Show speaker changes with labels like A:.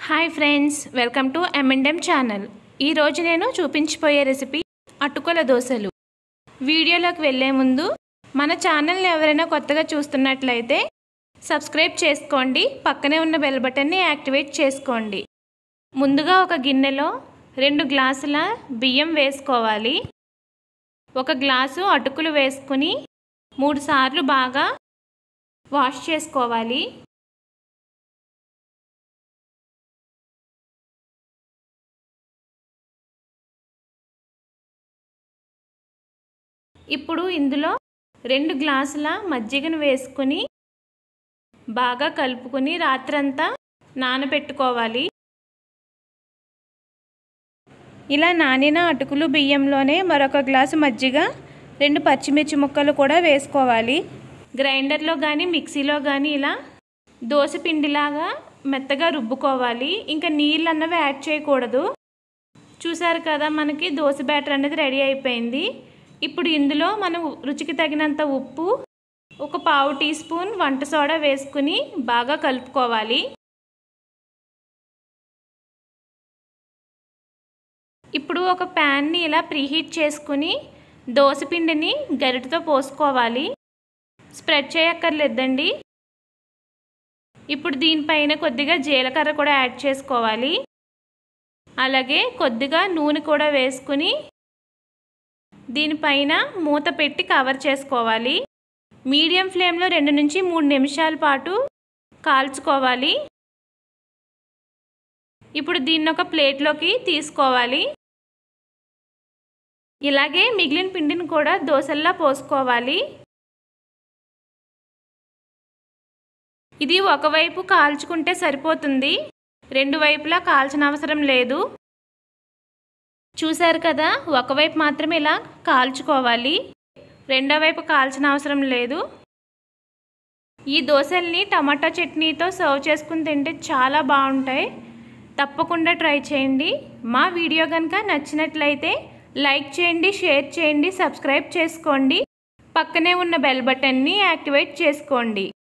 A: hi friends welcome to ఎంఎండెం channel ఈరోజు నేను చూపించిపోయే రెసిపీ అటుకుల దోశలు వీడియోలోకి వెళ్ళే ముందు మన ఛానల్ని ఎవరైనా కొత్తగా చూస్తున్నట్లయితే సబ్స్క్రైబ్ చేసుకోండి పక్కనే ఉన్న బెల్ బటన్ని యాక్టివేట్ చేసుకోండి ముందుగా ఒక గిన్నెలో రెండు గ్లాసుల బియ్యం వేసుకోవాలి ఒక గ్లాసు అటుకులు వేసుకుని మూడు సార్లు బాగా వాష్ చేసుకోవాలి ఇప్పుడు ఇందులో రెండు గ్లాసుల మజ్జిగను వేసుకుని బాగా కలుపుకొని రాత్రంతా నానబెట్టుకోవాలి ఇలా నానిన అటుకులు బియ్యంలోనే మరొక గ్లాసు మజ్జిగ రెండు పచ్చిమిర్చి ముక్కలు కూడా వేసుకోవాలి గ్రైండర్లో కానీ మిక్సీలో కానీ ఇలా దోశ పిండిలాగా మెత్తగా రుబ్బుకోవాలి ఇంకా నీళ్ళు అన్నవి యాడ్ చేయకూడదు చూసారు కదా మనకి దోశ బ్యాటర్ అనేది రెడీ అయిపోయింది ఇప్పుడు ఇందులో మనం రుచికి తగినంత ఉప్పు ఒక పావు టీ స్పూన్ వంట సోడా వేసుకుని బాగా కలుపుకోవాలి ఇప్పుడు ఒక ప్యాన్ని ఇలా ప్రీహీట్ చేసుకుని పిండిని గరిటతో పోసుకోవాలి స్ప్రెడ్ చేయక్కర్లేదండి ఇప్పుడు దీనిపైన కొద్దిగా జీలకర్ర కూడా యాడ్ చేసుకోవాలి అలాగే కొద్దిగా నూనె కూడా వేసుకుని దీనిపైన మూత పెట్టి కవర్ చేసుకోవాలి మీడియం ఫ్లేమ్లో రెండు నుంచి మూడు నిమిషాల పాటు కాల్చుకోవాలి ఇప్పుడు దీన్ని ఒక ప్లేట్లోకి తీసుకోవాలి ఇలాగే మిగిలిన పిండిని కూడా దోశల్లా పోసుకోవాలి ఇది ఒకవైపు కాల్చుకుంటే సరిపోతుంది రెండు వైపులా కాల్చిన అవసరం లేదు చూశారు కదా ఒకవైపు మాత్రమే ఇలా కాల్చుకోవాలి రెండో వైపు కాల్చిన అవసరం లేదు ఈ దోశల్ని టమాటా చట్నీతో సర్వ్ చేసుకుని తింటే చాలా బాగుంటాయి తప్పకుండా ట్రై చేయండి మా వీడియో కనుక నచ్చినట్లయితే లైక్ చేయండి షేర్ చేయండి సబ్స్క్రైబ్ చేసుకోండి పక్కనే ఉన్న బెల్ బటన్ని యాక్టివేట్ చేసుకోండి